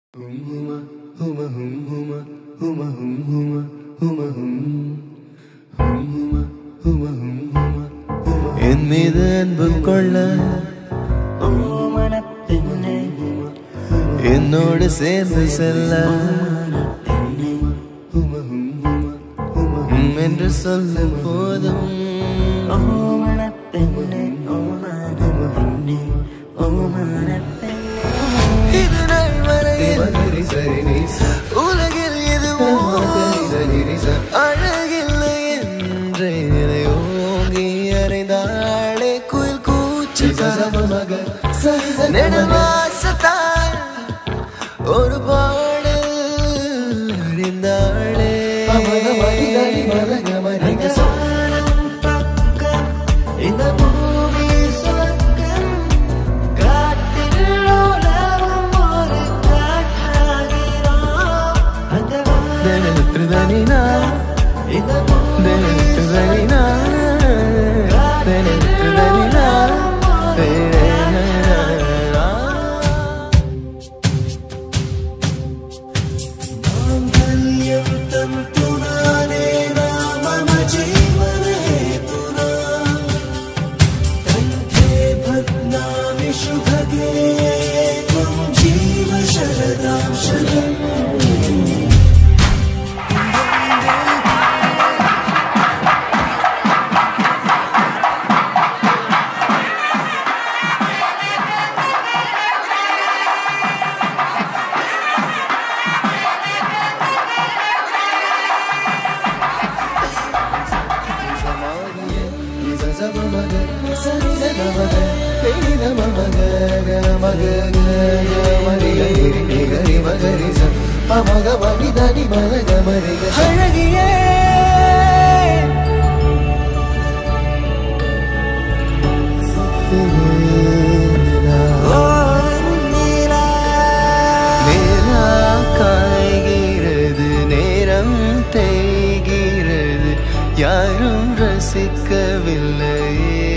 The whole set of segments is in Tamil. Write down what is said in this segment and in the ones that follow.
என் மீது அன்பு கொள்ள என்னோடு சேர்ந்து செல்ல உம் என்று சொல்ல போதும் இது நாள் வரையில் உலகில் எதுவும் அழகில்லை என்றே நிலை ஓங்கி அறைந்தாளே குயில் கூச்சு நெடுவாசத்தால் ஒரு பாடல் அறிந்தாளே இந்த பூமி சொர்க்கம் காட்டில் உலவும் ஒரு காற்றாகிறோம் அந்த தெனத்துதனினா இந்த தெனத்துதனினா தெனத்துதனினா தெனத்துதனினா माङ्गल्यं तन्तुनानेन मम जीवनहेतुना कण्ठे भग्नामि शुभगे त्वं जीव शरदां शरम् அழகியே நிலா காய்கிறது நேரம் தேய்கிறது யாரும் ரசிக்கவில்லையே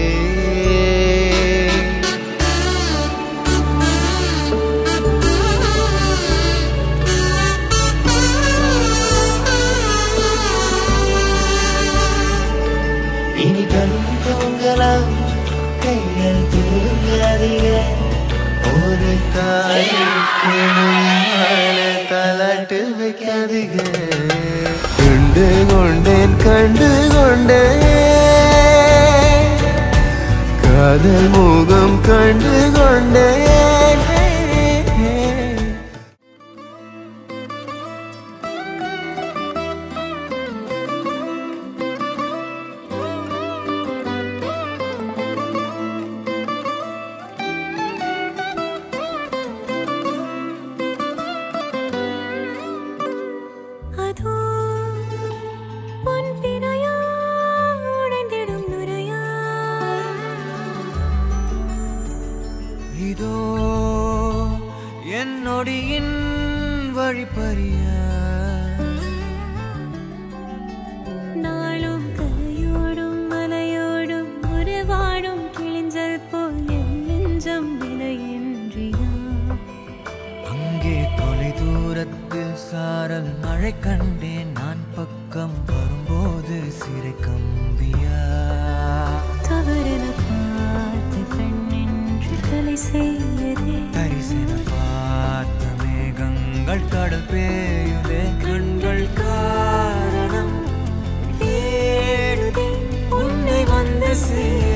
இனி கண் தூங்கலாம் கைகள் தூங்காதீங்க ஒரு தாய்க்கு முன்னால தலாட்டு வைக்காதீங்க கண்டு கொண்டேன் கண்டு கொண்டேன் காதல் முகம் கண்டு கொண்டேன் அதோ பொன் பிறையா உடைந்திடும் நுரையா இதோ என்னொடியின் வழிப்பறிய நாளும் கரையோடும் மலையோடும் உருவாடும் கிழிஞ்சல் போல் என் நெஞ்சம் விலையின்றியா அங்கே தொலை தூரத்தில் சாரல் மழை கண்டேன் நான் பக்கம் வரும்போது சிறை கம்பியா தவறென பார்த்து கண்ணென்று தலை செய்யதே தரிசன பார்த்த மேகங்கள் கடல் பேயுதே கண்கள் காரணம் தேடுதே உன்னை வந்து சேர